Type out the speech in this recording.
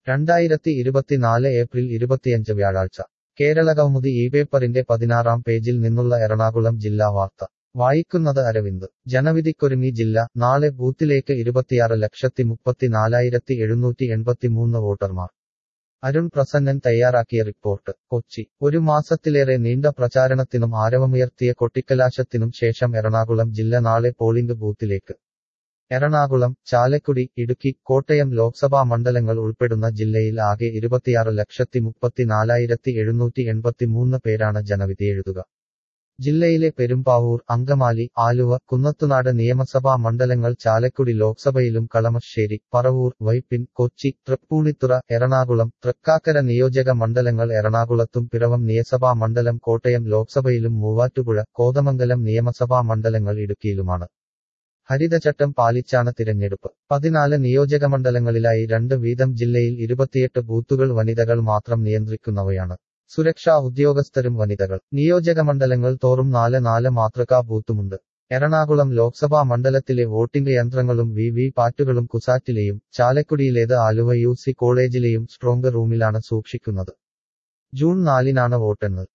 രണ്ടായിരത്തി ഇരുപത്തിനാല് ഏപ്രിൽ ഇരുപത്തിയഞ്ച് വ്യാഴാഴ്ച കേരളകൗമുദി ഈ പേപ്പറിന്റെ പതിനാറാം പേജിൽ നിന്നുള്ള എറണാകുളം ജില്ലാ വാർത്ത വായിക്കുന്നത് അരവിന്ദ് ജനവിധിക്കൊരുങ്ങി ജില്ല നാളെ ബൂത്തിലേക്ക് ഇരുപത്തിയാറ് ലക്ഷത്തി മുപ്പത്തിനാലായിരത്തി എഴുന്നൂറ്റി എൺപത്തിമൂന്ന് വോട്ടർമാർ അരുൺ പ്രസന്നൻ തയ്യാറാക്കിയ റിപ്പോർട്ട് കൊച്ചി ഒരു മാസത്തിലേറെ നീണ്ട പ്രചാരണത്തിനും ആരവമുയർത്തിയ കൊട്ടിക്കലാശത്തിനും ശേഷം എറണാകുളം ജില്ല നാളെ പോളിംഗ് ബൂത്തിലേക്ക് എറണാകുളം ചാലക്കുടി ഇടുക്കി കോട്ടയം ലോക്സഭാ മണ്ഡലങ്ങൾ ഉൾപ്പെടുന്ന ജില്ലയിൽ ആകെ ഇരുപത്തിയാറ് ലക്ഷത്തി മുപ്പത്തിനാലായിരത്തി എഴുന്നൂറ്റി എൺപത്തിമൂന്ന് പേരാണ് ജനവിധി എഴുതുക ജില്ലയിലെ പെരുമ്പാവൂർ അങ്കമാലി ആലുവ കുന്നത്തുനാട് നിയമസഭാ മണ്ഡലങ്ങൾ ചാലക്കുടി ലോക്സഭയിലും കളമശ്ശേരി പറവൂർ വൈപ്പിൻ കൊച്ചി തൃപ്പൂണിത്തുറ എറണാകുളം തൃക്കാക്കര നിയോജക മണ്ഡലങ്ങൾ എറണാകുളത്തും പിറവം നിയമസഭാ മണ്ഡലം കോട്ടയം ലോക്സഭയിലും മൂവാറ്റുപുഴ കോതമംഗലം നിയമസഭാ മണ്ഡലങ്ങൾ ഇടുക്കിയിലുമാണ് ഹരിതചട്ടം പാലിച്ചാണ് തിരഞ്ഞെടുപ്പ് പതിനാല് നിയോജകമണ്ഡലങ്ങളിലായി രണ്ട് വീതം ജില്ലയിൽ ഇരുപത്തിയെട്ട് ബൂത്തുകൾ വനിതകൾ മാത്രം നിയന്ത്രിക്കുന്നവയാണ് സുരക്ഷാ ഉദ്യോഗസ്ഥരും വനിതകൾ നിയോജകമണ്ഡലങ്ങൾ തോറും നാല് നാല് മാതൃകാ ബൂത്തുമുണ്ട് എറണാകുളം ലോക്സഭാ മണ്ഡലത്തിലെ വോട്ടിംഗ് യന്ത്രങ്ങളും വി വി പാറ്റുകളും കുസാറ്റിലെയും ചാലക്കുടിയിലേത് ആലുവ യു സി കോളേജിലെയും സ്ട്രോങ് റൂമിലാണ് സൂക്ഷിക്കുന്നത് ജൂൺ നാലിനാണ് വോട്ടെണ്ണൽ